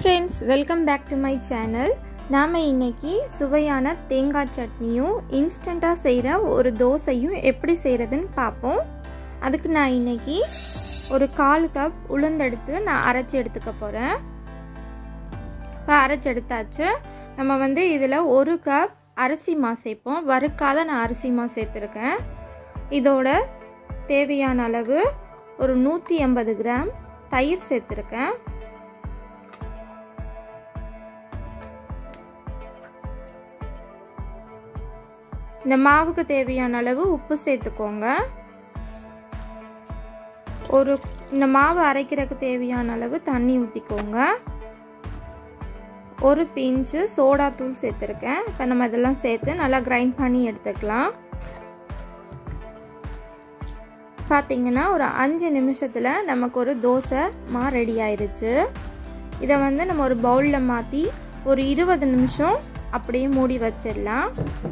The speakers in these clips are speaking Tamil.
friends welcome back to my channel நாம் இன்னைக்கு சுவையான தேங்காய் சட்னியும் இன்ஸ்டண்ட்டாக செய்கிற ஒரு தோசையும் எப்படி செய்கிறதுன்னு பார்ப்போம் அதுக்கு நான் இன்னைக்கு ஒரு கால் கப் உளுந்தெடுத்து நான் அரைச்சி எடுத்துக்க போகிறேன் இப்போ அரைச்சி எடுத்தாச்சு நம்ம வந்து இதில் ஒரு கப் அரிசி மா சேர்ப்போம் வறுக்காத நான் அரிசி மா சேர்த்துருக்கேன் இதோட தேவையான அளவு ஒரு நூற்றி எண்பது கிராம் தயிர் சேர்த்துருக்கேன் இந்த மாவுக்கு தேவையான அளவு உப்பு சேர்த்துக்கோங்க ஒரு இந்த மாவு அரைக்கிறதுக்கு தேவையான அளவு தண்ணி ஊற்றிக்கோங்க ஒரு பிஞ்சு சோடா தூள் சேர்த்துருக்கேன் இப்போ நம்ம இதெல்லாம் சேர்த்து நல்லா கிரைண்ட் பண்ணி எடுத்துக்கலாம் பார்த்தீங்கன்னா ஒரு அஞ்சு நிமிஷத்தில் நமக்கு ஒரு தோசை மா ரெடி ஆயிடுச்சு இதை வந்து நம்ம ஒரு பவுலில் மாற்றி ஒரு இருபது நிமிஷம் அப்படியே மூடி வச்சிடலாம்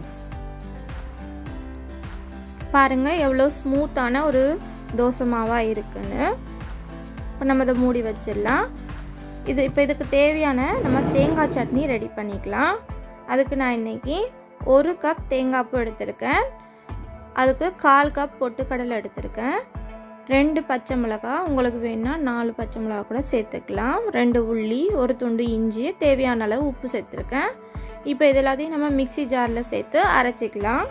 பாருங்கள் எவ்வளோ ஸ்மூத்தான ஒரு தோசை மாவாக இருக்குன்னு இப்போ நம்ம இதை மூடி வச்சிடலாம் இது இப்போ இதுக்கு தேவையான நம்ம தேங்காய் சட்னி ரெடி பண்ணிக்கலாம் அதுக்கு நான் இன்றைக்கி ஒரு கப் தேங்காய் பூ எடுத்திருக்கேன் அதுக்கு கால் கப் பொட்டுக்கடலை எடுத்திருக்கேன் ரெண்டு பச்சை மிளகா உங்களுக்கு வேணும்னா நாலு பச்சை மிளகா கூட சேர்த்துக்கலாம் ரெண்டு உள்ளி ஒரு துண்டு இஞ்சி தேவையான அளவு உப்பு சேர்த்துருக்கேன் இப்போ இது எல்லாத்தையும் நம்ம மிக்சி ஜாரில் சேர்த்து அரைச்சிக்கலாம்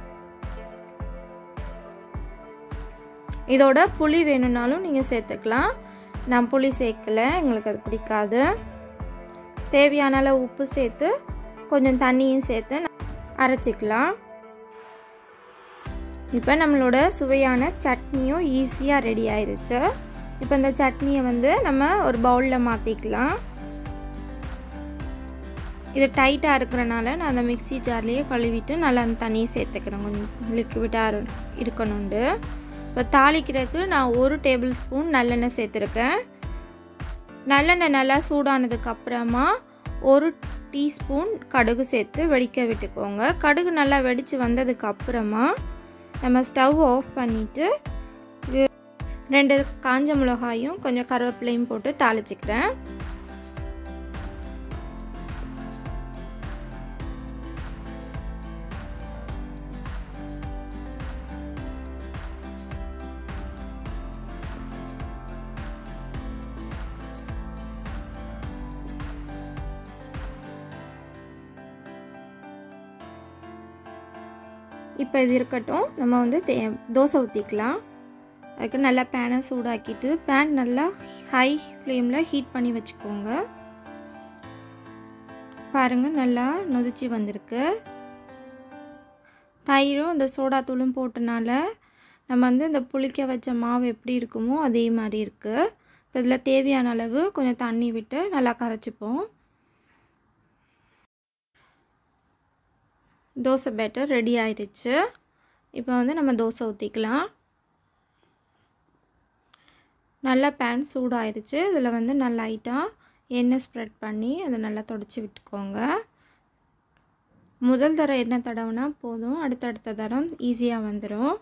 இதோட புளி வேணும்னாலும் நீங்கள் சேர்த்துக்கலாம் நான் புளி சேர்க்கல எங்களுக்கு அது பிடிக்காது தேவையான அளவு உப்பு சேர்த்து கொஞ்சம் தண்ணியும் சேர்த்து அரைச்சிக்கலாம் இப்போ நம்மளோட சுவையான சட்னியும் ஈஸியாக ரெடி ஆயிடுச்சு இப்போ இந்த சட்னியை வந்து நம்ம ஒரு பவுலில் மாற்றிக்கலாம் இது டைட்டாக இருக்கிறனால நான் அந்த மிக்சி ஜார்லேயே கழுவிட்டு நல்லா அந்த தண்ணியை சேர்த்துக்கிறேன் கொஞ்சம் லிக்விடாக இருக்கணுண்டு இப்போ தாளிக்கிறதுக்கு நான் ஒரு டேபிள் ஸ்பூன் நல்லெண்ணெய் சேர்த்துருக்கேன் நல்லெண்ணெய் நல்லா சூடானதுக்கு அப்புறமா ஒரு டீஸ்பூன் கடுகு சேர்த்து வெடிக்க விட்டுக்கோங்க கடுகு நல்லா வெடித்து வந்ததுக்கு அப்புறமா நம்ம ஸ்டவ் ஆஃப் பண்ணிவிட்டு இது ரெண்டு காஞ்ச மிளகாயும் கொஞ்சம் கருவேப்பிலையும் போட்டு தாளிச்சிக்கிறேன் இப்போ இது இருக்கட்டும் நம்ம வந்து தே தோசை ஊற்றிக்கலாம் அதுக்கு நல்லா பேனை சூடாக்கிட்டு பேன் நல்லா ஹை ஃப்ளேமில் ஹீட் பண்ணி வச்சுக்கோங்க பாருங்கள் நல்லா நொதிச்சு வந்திருக்கு தயிரும் இந்த சோடா தூளும் போட்டனால நம்ம வந்து இந்த புளிக்க வச்ச மாவு எப்படி இருக்குமோ அதே மாதிரி இருக்குது இப்போ இதில் தேவையான அளவு கொஞ்சம் தண்ணி விட்டு நல்லா கரைச்சிப்போம் தோசை பேட்டர் ரெடி ஆயிடுச்சு இப்போ வந்து நம்ம தோசை ஊற்றிக்கலாம் நல்லா பேன் சூடாயிருச்சு இதில் வந்து நல்லா லைட்டாக எண்ணெய் ஸ்ப்ரெட் பண்ணி அதை நல்லா தொடச்சி விட்டுக்கோங்க முதல் தரம் எண்ணெய் தடவுனா போதும் அடுத்தடுத்த தரம் ஈஸியாக வந்துடும்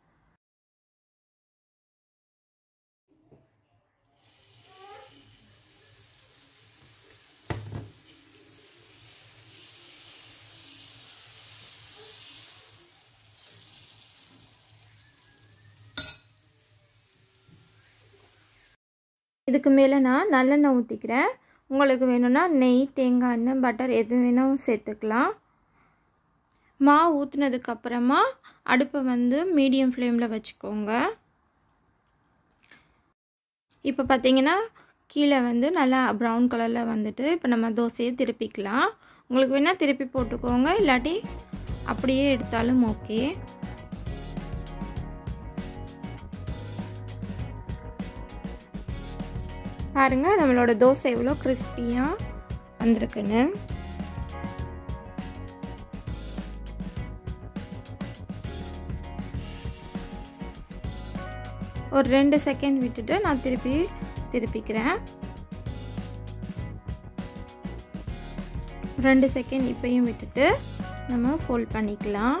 இதுக்கு மேலே நான் நல்லெண்ணெய் ஊற்றிக்கிறேன் உங்களுக்கு வேணும்னா நெய் தேங்காய் எண்ணெய் பட்டர் எது வேணாலும் சேர்த்துக்கலாம் மாவு ஊற்றுனதுக்கப்புறமா அடுப்பை வந்து மீடியம் ஃப்ளேமில் வச்சுக்கோங்க இப்போ பார்த்தீங்கன்னா கீழே வந்து நல்லா ப்ரௌன் கலரில் வந்துட்டு இப்போ நம்ம தோசையை திருப்பிக்கலாம் உங்களுக்கு வேணால் திருப்பி போட்டுக்கோங்க இல்லாட்டி அப்படியே எடுத்தாலும் ஓகே பாருங்கள் நம்மளோட தோசை எவ்வளோ கிறிஸ்பியாக வந்திருக்குன்னு ஒரு ரெண்டு செகண்ட் விட்டுட்டு நான் திருப்பி திருப்பிக்கிறேன் ரெண்டு செகண்ட் இப்பையும் விட்டுட்டு நம்ம ஃபோல்ட் பண்ணிக்கலாம்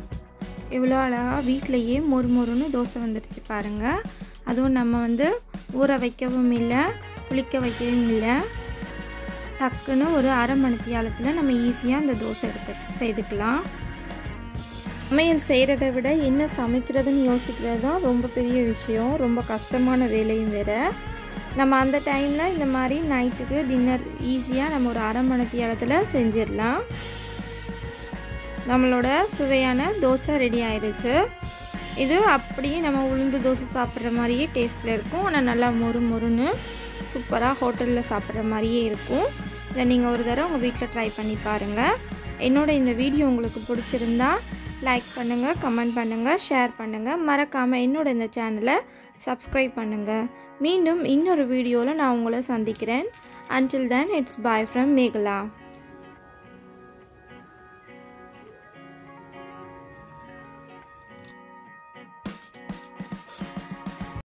எவ்வளோ அழகாக வீட்டிலையே மொறு மொறுன்னு தோசை வந்துடுச்சு பாருங்கள் அதுவும் நம்ம வந்து ஊற வைக்கவும் இல்லை புளிக்க வைக்கவும் இல்லை டக்குன்னு ஒரு அரை மணித்தியாலத்தில் நம்ம ஈஸியாக அந்த தோசை எடுத்து செய்துக்கலாம் சமையல் செய்கிறத விட என்ன சமைக்கிறதுன்னு யோசிக்கிறது தான் ரொம்ப பெரிய விஷயம் ரொம்ப கஷ்டமான வேலையும் வேறு நம்ம அந்த டைமில் இந்த மாதிரி நைட்டுக்கு டின்னர் ஈஸியாக நம்ம ஒரு அரை மணித்தியாலத்தில் செஞ்சிடலாம் நம்மளோட சுவையான தோசை ரெடி ஆயிடுச்சு இது அப்படியே நம்ம உளுந்து தோசை சாப்பிட்ற மாதிரியே டேஸ்ட்டில் இருக்கும் ஆனால் நல்லா மொறு மொறுன்னு சூப்பராக ஹோட்டலில் சாப்பிட்ற மாதிரியே இருக்கும் இதை நீங்கள் ஒரு தடவை உங்கள் வீட்டில் ட்ரை பண்ணி பாருங்கள் என்னோட இந்த வீடியோ உங்களுக்கு பிடிச்சிருந்தா லைக் பண்ணுங்கள் கமெண்ட் பண்ணுங்கள் ஷேர் பண்ணுங்கள் மறக்காமல் என்னோட இந்த சேனலை சப்ஸ்கிரைப் பண்ணுங்கள் மீண்டும் இன்னொரு வீடியோவில் நான் உங்களை சந்திக்கிறேன் until then it's bye from Megala